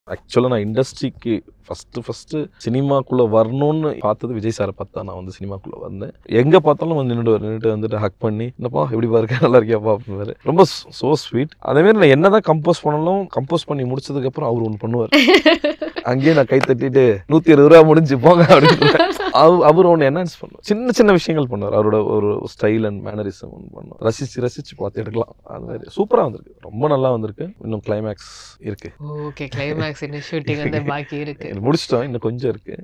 ஆக்சுவலாக நான் இண்டஸ்ட்ரிக்கு ஃபஸ்ட்டு ஃபஸ்ட்டு சினிமாக்குள்ளே வரணும்னு பார்த்தது விஜய் சாரை பார்த்து தான் நான் வந்து சினிமாக்குள்ளே வந்தேன் எங்கே பார்த்தாலும் வந்து நின்றுட்டு நின்றுட்டு வந்துட்டு ஹக் பண்ணி என்னப்பா எப்படி பாருக்க நல்லா இருக்கியாப்பா அப்படின்னு ரொம்ப ஸோ ஸ்வீட் அதேமாரி நான் என்ன தான் கம்போஸ் பண்ணாலும் கம்போஸ் பண்ணி முடிச்சதுக்கப்புறம் அவர் ஒன்று பண்ணுவார் அங்கேயே நான் கை தட்டிட்டு நூற்றி இருபது ரூபா முடிஞ்சு போங்க அப்படின்னு அவர் அவர் ஒன்று என்ஹான்ஸ் பண்ணுவார் சின்ன சின்ன விஷயங்கள் பண்ணுவார் அவரோட ஒரு ஸ்டைல் அண்ட் மேனரிசம் ஒன்று பண்ணுவார் ரசிச்சு ரசிச்சு பார்த்து எடுக்கலாம் அது மாதிரி சூப்பராக வந்திருக்கு ரொம்ப நல்லா வந்திருக்கு இன்னும் கிளைமேக்ஸ் இருக்கு ஓகே கிளைமேக்ஸ் இன்னும் ஷூட்டிங் வந்து பாக்கி இருக்கு முடிச்சிட்டோம் இன்னும் கொஞ்சம் இருக்கு